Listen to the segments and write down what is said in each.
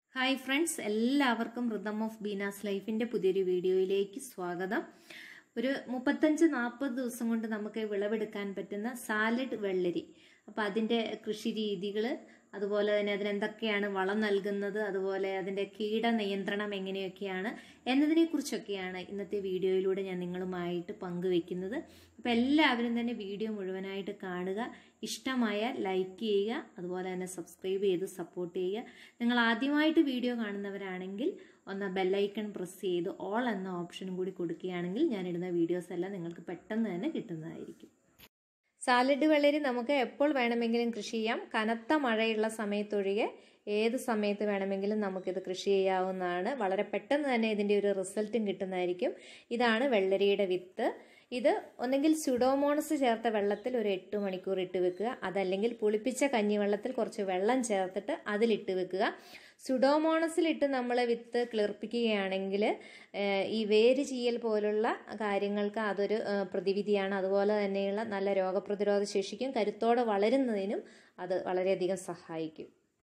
hi friends എല്ലാവർക്കും rhythm of Beena's ലൈഫിന്റെ പുതിയൊരു വീഡിയോയിലേക്ക് സ്വാഗതം ഒരു മുപ്പത്തഞ്ച് നാൽപ്പത് ദിവസം കൊണ്ട് നമുക്ക് വിളവെടുക്കാൻ പറ്റുന്ന സാലഡ് വെള്ളരി അപ്പോൾ അതിൻ്റെ കൃഷി രീതികൾ അതുപോലെ തന്നെ അതിനെന്തൊക്കെയാണ് വളം നൽകുന്നത് അതുപോലെ അതിൻ്റെ കീട നിയന്ത്രണം എങ്ങനെയൊക്കെയാണ് എന്നതിനെക്കുറിച്ചൊക്കെയാണ് ഇന്നത്തെ വീഡിയോയിലൂടെ ഞാൻ നിങ്ങളുമായിട്ട് പങ്കുവെക്കുന്നത് അപ്പോൾ എല്ലാവരും തന്നെ വീഡിയോ മുഴുവനായിട്ട് കാണുക ഇഷ്ടമായാൽ ലൈക്ക് ചെയ്യുക അതുപോലെ തന്നെ സബ്സ്ക്രൈബ് ചെയ്ത് സപ്പോർട്ട് ചെയ്യുക നിങ്ങൾ ആദ്യമായിട്ട് വീഡിയോ കാണുന്നവരാണെങ്കിൽ ഒന്ന് ബെല്ലൈക്കൺ പ്രസ് ചെയ്ത് ഓൾ എന്ന ഓപ്ഷനും കൂടി കൊടുക്കുകയാണെങ്കിൽ ഞാനിടുന്ന വീഡിയോസ് എല്ലാം നിങ്ങൾക്ക് പെട്ടെന്ന് തന്നെ കിട്ടുന്നതായിരിക്കും സാലഡ് വെള്ളരി നമുക്ക് എപ്പോൾ വേണമെങ്കിലും കൃഷി ചെയ്യാം കനത്ത മഴയുള്ള സമയത്തൊഴികെ ഏത് സമയത്ത് വേണമെങ്കിലും നമുക്കിത് കൃഷി ചെയ്യാവുന്നതാണ് വളരെ പെട്ടെന്ന് തന്നെ ഇതിൻ്റെ ഒരു റിസൾട്ടും കിട്ടുന്നതായിരിക്കും ഇതാണ് വെള്ളരിയുടെ വിത്ത് ഇത് ഒന്നെങ്കിൽ സുഡോമോണസ് ചേർത്ത വെള്ളത്തിൽ ഒരു എട്ട് മണിക്കൂർ ഇട്ട് വെക്കുക അതല്ലെങ്കിൽ പുളിപ്പിച്ച കഞ്ഞിവെള്ളത്തിൽ കുറച്ച് വെള്ളം ചേർത്തിട്ട് അതിലിട്ട് വെക്കുക സുഡോമോണസിലിട്ട് നമ്മൾ വിത്ത് കിളിർപ്പിക്കുകയാണെങ്കിൽ ഈ വേര് ചീയൽ പോലുള്ള കാര്യങ്ങൾക്ക് അതൊരു പ്രതിവിധിയാണ് അതുപോലെ തന്നെയുള്ള നല്ല രോഗപ്രതിരോധ ശേഷിക്കും കരുത്തോടെ വളരുന്നതിനും അത് വളരെയധികം സഹായിക്കും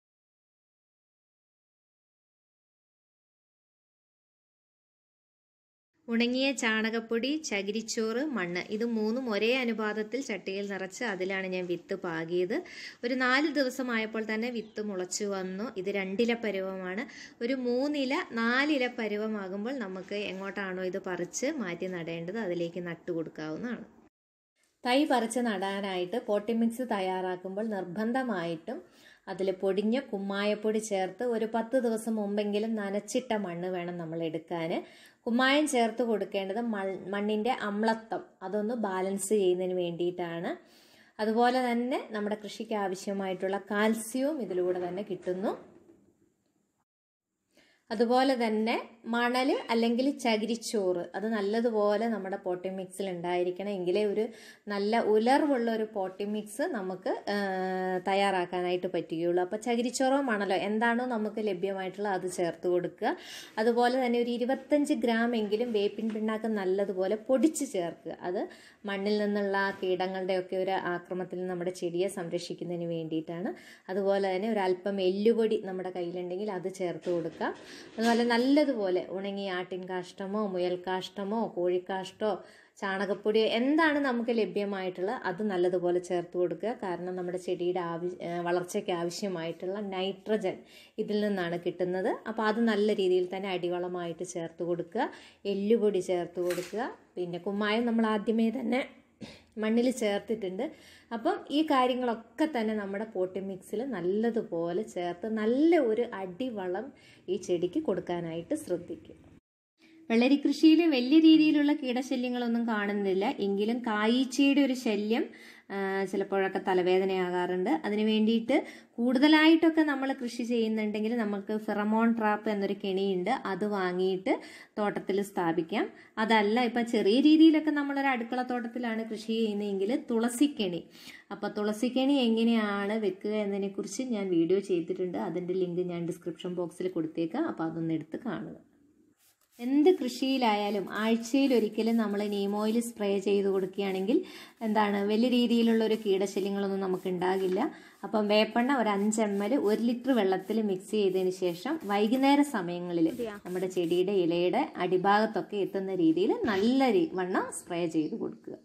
ഉണങ്ങിയ ചാണകപ്പൊടി ചകിരിച്ചോറ് മണ്ണ് ഇത് മൂന്നും ഒരേ അനുപാതത്തിൽ ചട്ടിയിൽ നിറച്ച് അതിലാണ് ഞാൻ വിത്ത് പാകിയത് ഒരു നാല് ദിവസമായപ്പോൾ തന്നെ വിത്ത് മുളച്ചു വന്നു ഇത് രണ്ടില പരുവമാണ് ഒരു മൂന്നില നാലില പരുവമാകുമ്പോൾ നമുക്ക് എങ്ങോട്ടാണോ ഇത് പറിച്ച് മാറ്റി നടേണ്ടത് അതിലേക്ക് നട്ടു കൊടുക്കാവുന്നതാണ് തൈ പറിച്ച് നടാനായിട്ട് പോട്ടി മിക്സ് തയ്യാറാക്കുമ്പോൾ നിർബന്ധമായിട്ടും അതിൽ പൊടിഞ്ഞ കുമ്മായപ്പൊടി ചേർത്ത് ഒരു പത്ത് ദിവസം മുമ്പെങ്കിലും നനച്ചിട്ട മണ്ണ് വേണം നമ്മൾ എടുക്കാൻ കുമ്മായം ചേർത്ത് കൊടുക്കേണ്ടത് മണ്ണിൻ്റെ അമ്ലത്വം അതൊന്ന് ബാലൻസ് ചെയ്യുന്നതിന് വേണ്ടിയിട്ടാണ് അതുപോലെ തന്നെ നമ്മുടെ കൃഷിക്ക് ആവശ്യമായിട്ടുള്ള കാൽസ്യവും ഇതിലൂടെ തന്നെ കിട്ടുന്നു അതുപോലെ തന്നെ മണൽ അല്ലെങ്കിൽ ചകിരിച്ചോറ് അത് നല്ലതുപോലെ നമ്മുടെ പോട്ടി മിക്സിൽ ഉണ്ടായിരിക്കണം എങ്കിലേ ഒരു നല്ല ഉലർവുള്ള ഒരു പോട്ടി മിക്സ് നമുക്ക് തയ്യാറാക്കാനായിട്ട് പറ്റുകയുള്ളൂ അപ്പോൾ ചകിരിച്ചോറോ മണലോ എന്താണോ നമുക്ക് ലഭ്യമായിട്ടുള്ള അത് ചേർത്ത് കൊടുക്കുക അതുപോലെ തന്നെ ഒരു ഇരുപത്തഞ്ച് ഗ്രാം എങ്കിലും വേപ്പിൻ പിണ്ണാക്ക് നല്ലതുപോലെ പൊടിച്ച് ചേർക്കുക അത് മണ്ണിൽ നിന്നുള്ള കീടങ്ങളുടെയൊക്കെ ഒരു ആക്രമത്തിൽ നമ്മുടെ ചെടിയെ സംരക്ഷിക്കുന്നതിന് വേണ്ടിയിട്ടാണ് അതുപോലെ തന്നെ ഒരു അല്പം എല്ലുപൊടി നമ്മുടെ കയ്യിലുണ്ടെങ്കിൽ അത് ചേർത്ത് കൊടുക്കുക അതുപോലെ നല്ലതുപോലെ ഉണങ്ങിയ ആട്ടിൻ കാഷ്ടമോ മുയൽ കാഷ്ടമോ കോഴിക്കാഷ്ടോ ചാണകപ്പൊടിയോ എന്താണ് നമുക്ക് ലഭ്യമായിട്ടുള്ളത് അത് നല്ലതുപോലെ ചേർത്ത് കൊടുക്കുക കാരണം നമ്മുടെ ചെടിയുടെ ആവശ്യ വളർച്ചയ്ക്ക് ആവശ്യമായിട്ടുള്ള നൈട്രജൻ ഇതിൽ നിന്നാണ് കിട്ടുന്നത് അപ്പോൾ അത് നല്ല രീതിയിൽ തന്നെ അടിവളമായിട്ട് ചേർത്ത് കൊടുക്കുക എല്ലുപൊടി ചേർത്ത് കൊടുക്കുക പിന്നെ കുമ്മായം നമ്മൾ ആദ്യമേ തന്നെ മണ്ണിൽ ചേർത്തിട്ടുണ്ട് അപ്പം ഈ കാര്യങ്ങളൊക്കെ തന്നെ നമ്മുടെ പോട്ടി മിക്സിൽ നല്ലതുപോലെ ചേർത്ത് നല്ല ഒരു അടിവളം ഈ ചെടിക്ക് കൊടുക്കാനായിട്ട് ശ്രദ്ധിക്കും വെള്ളരി കൃഷിയിൽ വലിയ രീതിയിലുള്ള കീടശല്യങ്ങളൊന്നും കാണുന്നില്ല എങ്കിലും കായീച്ചയുടെ ഒരു ശല്യം ചിലപ്പോഴൊക്കെ തലവേദനയാകാറുണ്ട് അതിന് വേണ്ടിയിട്ട് കൂടുതലായിട്ടൊക്കെ നമ്മൾ കൃഷി ചെയ്യുന്നുണ്ടെങ്കിൽ നമുക്ക് ഫെറമോൺ ട്രാപ്പ് എന്നൊരു കെണിയുണ്ട് അത് വാങ്ങിയിട്ട് തോട്ടത്തിൽ സ്ഥാപിക്കാം അതല്ല ഇപ്പം ചെറിയ രീതിയിലൊക്കെ നമ്മളൊരു അടുക്കള തോട്ടത്തിലാണ് കൃഷി ചെയ്യുന്നതെങ്കിൽ തുളസിക്കണി അപ്പോൾ തുളസിക്കണി എങ്ങനെയാണ് വെക്കുക എന്നതിനെക്കുറിച്ച് ഞാൻ വീഡിയോ ചെയ്തിട്ടുണ്ട് അതിൻ്റെ ലിങ്ക് ഞാൻ ഡിസ്ക്രിപ്ഷൻ ബോക്സിൽ കൊടുത്തേക്കാം അപ്പോൾ അതൊന്ന് എടുത്ത് കാണുക എന്ത് കൃഷിയിലായാലും ആഴ്ചയിൽ ഒരിക്കലും നമ്മൾ നീം ഓയിൽ സ്പ്രേ ചെയ്ത് കൊടുക്കുകയാണെങ്കിൽ എന്താണ് വലിയ രീതിയിലുള്ള ഒരു കീടശല്യങ്ങളൊന്നും നമുക്ക് ഉണ്ടാകില്ല അപ്പം വേപ്പെണ്ണ ഒരു അഞ്ച് എം എൽ ഒരു ലിറ്റർ വെള്ളത്തിൽ മിക്സ് ചെയ്തതിന് ശേഷം വൈകുന്നേര സമയങ്ങളിൽ നമ്മുടെ ചെടിയുടെ ഇലയുടെ അടിഭാഗത്തൊക്കെ എത്തുന്ന രീതിയിൽ നല്ല വണ്ണം സ്പ്രേ ചെയ്ത് കൊടുക്കുക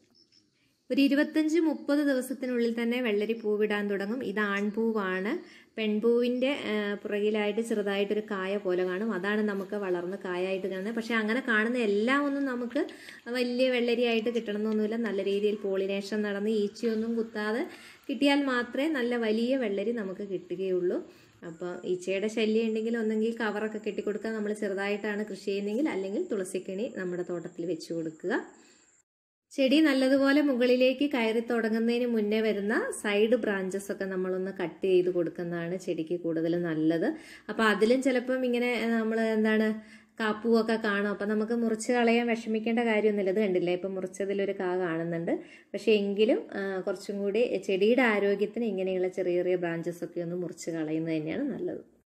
ഒരു ഇരുപത്തഞ്ച് മുപ്പത് ദിവസത്തിനുള്ളിൽ തന്നെ വെള്ളരി പൂവിടാൻ തുടങ്ങും ഇത് ആൺപൂവാണ് പെൺപൂവിൻ്റെ പുറകിലായിട്ട് ചെറുതായിട്ടൊരു കായ പോലെ കാണും അതാണ് നമുക്ക് വളർന്ന് കായായിട്ട് കാണുന്നത് പക്ഷേ അങ്ങനെ കാണുന്ന എല്ലാം ഒന്നും നമുക്ക് വലിയ വെള്ളരിയായിട്ട് കിട്ടണമെന്നൊന്നുമില്ല നല്ല രീതിയിൽ പോളിനേഷൻ നടന്ന് ഈച്ചയൊന്നും കുത്താതെ കിട്ടിയാൽ മാത്രമേ നല്ല വലിയ വെള്ളരി നമുക്ക് കിട്ടുകയുള്ളൂ അപ്പോൾ ഈച്ചയുടെ ശല്യം ഉണ്ടെങ്കിൽ ഒന്നെങ്കിൽ കവറൊക്കെ കെട്ടിക്കൊടുക്കുക നമ്മൾ ചെറുതായിട്ടാണ് കൃഷി ചെയ്യുന്നതെങ്കിൽ അല്ലെങ്കിൽ തുളസിക്കണി നമ്മുടെ തോട്ടത്തിൽ വെച്ച് കൊടുക്കുക ചെടി നല്ലതുപോലെ മുകളിലേക്ക് കയറി തുടങ്ങുന്നതിന് മുന്നേ വരുന്ന സൈഡ് ബ്രാഞ്ചസ് ഒക്കെ നമ്മളൊന്ന് കട്ട് ചെയ്ത് കൊടുക്കുന്നതാണ് ചെടിക്ക് കൂടുതൽ നല്ലത് അപ്പോൾ അതിലും ചിലപ്പം ഇങ്ങനെ നമ്മൾ എന്താണ് കാപ്പൂവൊക്കെ കാണും അപ്പം നമുക്ക് മുറിച്ച് കളയാൻ വിഷമിക്കേണ്ട കാര്യമൊന്നുമില്ല ഇത് കണ്ടില്ലേ ഇപ്പം മുറിച്ചതിലൊരു കാ കാണുന്നുണ്ട് പക്ഷേ എങ്കിലും കുറച്ചും കൂടി ചെടിയുടെ ആരോഗ്യത്തിന് ഇങ്ങനെയുള്ള ചെറിയ ചെറിയ ബ്രാഞ്ചസ് ഒക്കെ ഒന്ന് മുറിച്ച് കളയുന്നത് തന്നെയാണ് നല്ലത്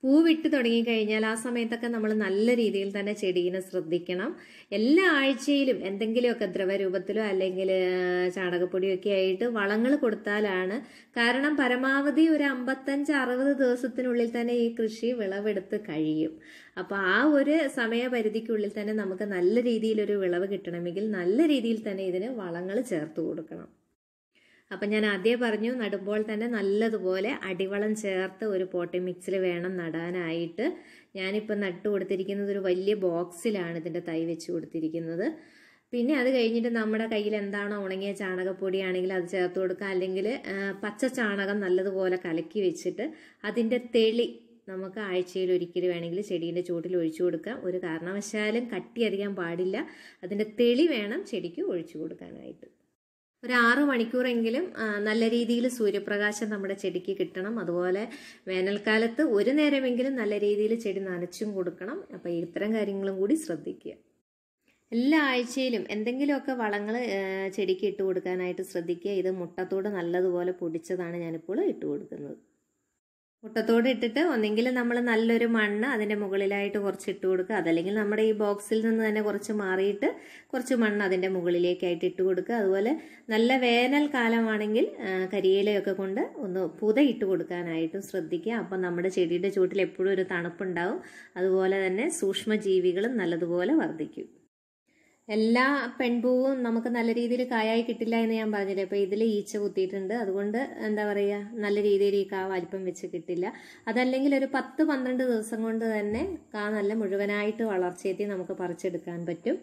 പൂവിട്ട് തുടങ്ങിക്കഴിഞ്ഞാൽ ആ സമയത്തൊക്കെ നമ്മൾ നല്ല രീതിയിൽ തന്നെ ചെടീനെ ശ്രദ്ധിക്കണം എല്ലാ ആഴ്ചയിലും എന്തെങ്കിലുമൊക്കെ ദ്രവരൂപത്തിലോ അല്ലെങ്കിൽ ചാണകപ്പൊടിയോ ഒക്കെ ആയിട്ട് വളങ്ങൾ കൊടുത്താലാണ് കാരണം പരമാവധി ഒരു അമ്പത്തഞ്ച് അറുപത് ദിവസത്തിനുള്ളിൽ തന്നെ ഈ കൃഷി വിളവെടുത്ത് കഴിയും അപ്പോൾ ആ ഒരു സമയപരിധിക്കുള്ളിൽ തന്നെ നമുക്ക് നല്ല രീതിയിലൊരു വിളവ് കിട്ടണമെങ്കിൽ നല്ല രീതിയിൽ തന്നെ ഇതിന് വളങ്ങൾ ചേർത്ത് കൊടുക്കണം അപ്പം ഞാൻ ആദ്യം പറഞ്ഞു നടുമ്പോൾ തന്നെ നല്ലതുപോലെ അടിവളം ചേർത്ത് ഒരു പോട്ടി മിക്സിൽ വേണം നടാനായിട്ട് ഞാനിപ്പോൾ നട്ടു കൊടുത്തിരിക്കുന്നത് ഒരു വലിയ ബോക്സിലാണ് ഇതിൻ്റെ തൈ വെച്ച് കൊടുത്തിരിക്കുന്നത് പിന്നെ അത് കഴിഞ്ഞിട്ട് നമ്മുടെ കയ്യിൽ എന്താണോ ഉണങ്ങിയ ചാണകപ്പൊടിയാണെങ്കിൽ അത് ചേർത്ത് കൊടുക്കുക അല്ലെങ്കിൽ പച്ച ചാണകം നല്ലതുപോലെ കലക്കി വെച്ചിട്ട് അതിൻ്റെ തെളി നമുക്ക് ആഴ്ചയിൽ ഒരിക്കൽ വേണമെങ്കിൽ ചെടീൻ്റെ ചുവട്ടിൽ ഒഴിച്ചു കൊടുക്കാം ഒരു കാരണവശാലും കട്ടി അറിയാൻ പാടില്ല അതിൻ്റെ തെളി വേണം ചെടിക്ക് ഒഴിച്ചു കൊടുക്കാനായിട്ട് ഒരു ആറ് മണിക്കൂറെങ്കിലും നല്ല രീതിയിൽ സൂര്യപ്രകാശം നമ്മുടെ ചെടിക്ക് കിട്ടണം അതുപോലെ വേനൽക്കാലത്ത് ഒരു നേരമെങ്കിലും നല്ല രീതിയിൽ ചെടി നനച്ചും കൊടുക്കണം അപ്പോൾ ഇത്തരം കാര്യങ്ങളും കൂടി ശ്രദ്ധിക്കുക എല്ലാ ആഴ്ചയിലും എന്തെങ്കിലുമൊക്കെ വളങ്ങൾ ചെടിക്ക് ഇട്ട് കൊടുക്കാനായിട്ട് ശ്രദ്ധിക്കുക ഇത് മുട്ടത്തോട് നല്ലതുപോലെ പൊടിച്ചതാണ് ഞാനിപ്പോൾ ഇട്ട് കൊടുക്കുന്നത് മുട്ടത്തോട് ഇട്ടിട്ട് ഒന്നെങ്കിൽ നമ്മൾ നല്ലൊരു മണ്ണ് അതിൻ്റെ മുകളിലായിട്ട് കുറച്ച് ഇട്ട് കൊടുക്കുക അതല്ലെങ്കിൽ നമ്മുടെ ഈ ബോക്സിൽ നിന്ന് തന്നെ കുറച്ച് മാറിയിട്ട് കുറച്ച് മണ്ണ് അതിൻ്റെ മുകളിലേക്കായിട്ട് ഇട്ട് കൊടുക്കുക അതുപോലെ നല്ല വേനൽ കാലമാണെങ്കിൽ കരിയിലയൊക്കെ കൊണ്ട് ഒന്ന് പുത ഇട്ട് കൊടുക്കാനായിട്ടും ശ്രദ്ധിക്കുക അപ്പം നമ്മുടെ ചെടിയുടെ ചുവട്ടിൽ എപ്പോഴും ഒരു തണുപ്പുണ്ടാവും അതുപോലെ തന്നെ സൂക്ഷ്മജീവികളും നല്ലതുപോലെ വർദ്ധിക്കും എല്ലാ പെൺപൂവും നമുക്ക് നല്ല രീതിയിൽ കായായി കിട്ടില്ല എന്ന് ഞാൻ പറഞ്ഞില്ലേ അപ്പോൾ ഇതിൽ ഈച്ച കുത്തിയിട്ടുണ്ട് അതുകൊണ്ട് എന്താ പറയുക നല്ല രീതിയിൽ ഈ കാ വലിപ്പം വെച്ച് കിട്ടില്ല അതല്ലെങ്കിൽ ഒരു പത്ത് പന്ത്രണ്ട് ദിവസം കൊണ്ട് തന്നെ കാ നല്ല മുഴുവനായിട്ട് വളർച്ചയെത്തി നമുക്ക് പറിച്ചെടുക്കാൻ പറ്റും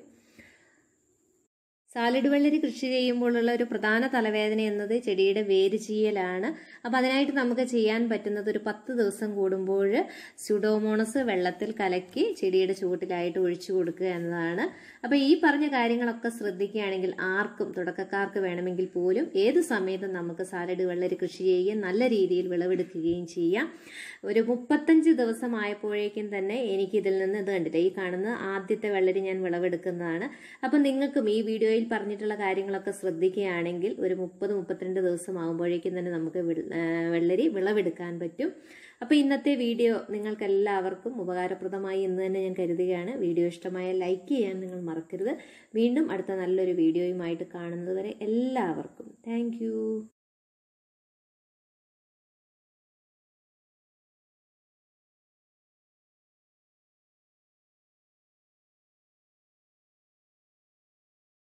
സാലഡ് വെള്ളരി കൃഷി ചെയ്യുമ്പോഴുള്ള ഒരു പ്രധാന തലവേദന എന്നത് ചെടിയുടെ വേര് ചീയലാണ് അപ്പോൾ അതിനായിട്ട് നമുക്ക് ചെയ്യാൻ പറ്റുന്നത് ഒരു പത്ത് ദിവസം കൂടുമ്പോൾ സ്യൂഡോമോണസ് വെള്ളത്തിൽ കലക്കി ചെടിയുടെ ചുവട്ടിലായിട്ട് ഒഴിച്ചു കൊടുക്കുക എന്നതാണ് അപ്പോൾ ഈ പറഞ്ഞ കാര്യങ്ങളൊക്കെ ശ്രദ്ധിക്കുകയാണെങ്കിൽ ആർക്കും തുടക്കക്കാർക്ക് വേണമെങ്കിൽ പോലും ഏത് സമയത്തും നമുക്ക് സാലഡ് വെള്ളരി കൃഷി ചെയ്യുകയും നല്ല രീതിയിൽ വിളവെടുക്കുകയും ചെയ്യാം ഒരു മുപ്പത്തഞ്ച് ദിവസമായപ്പോഴേക്കും തന്നെ എനിക്ക് ഇതിൽ നിന്ന് ഇത് കണ്ടില്ല ഈ കാണുന്ന ആദ്യത്തെ വെള്ളരി ഞാൻ വിളവെടുക്കുന്നതാണ് അപ്പം നിങ്ങൾക്കും ഈ വീഡിയോയിൽ പറഞ്ഞിട്ടുള്ള കാര്യങ്ങളൊക്കെ ശ്രദ്ധിക്കുകയാണെങ്കിൽ ഒരു മുപ്പത് മുപ്പത്തിരണ്ട് ദിവസം ആകുമ്പോഴേക്കും തന്നെ നമുക്ക് വെള്ളരി വിളവെടുക്കാൻ പറ്റും അപ്പോൾ ഇന്നത്തെ വീഡിയോ നിങ്ങൾക്ക് എല്ലാവർക്കും ഉപകാരപ്രദമായി എന്ന് തന്നെ ഞാൻ കരുതുകയാണ് വീഡിയോ ഇഷ്ടമായ ലൈക്ക് ചെയ്യാൻ നിങ്ങൾ മറക്കരുത് വീണ്ടും അടുത്ത നല്ലൊരു വീഡിയോയുമായിട്ട് കാണുന്നത് വരെ എല്ലാവർക്കും താങ്ക്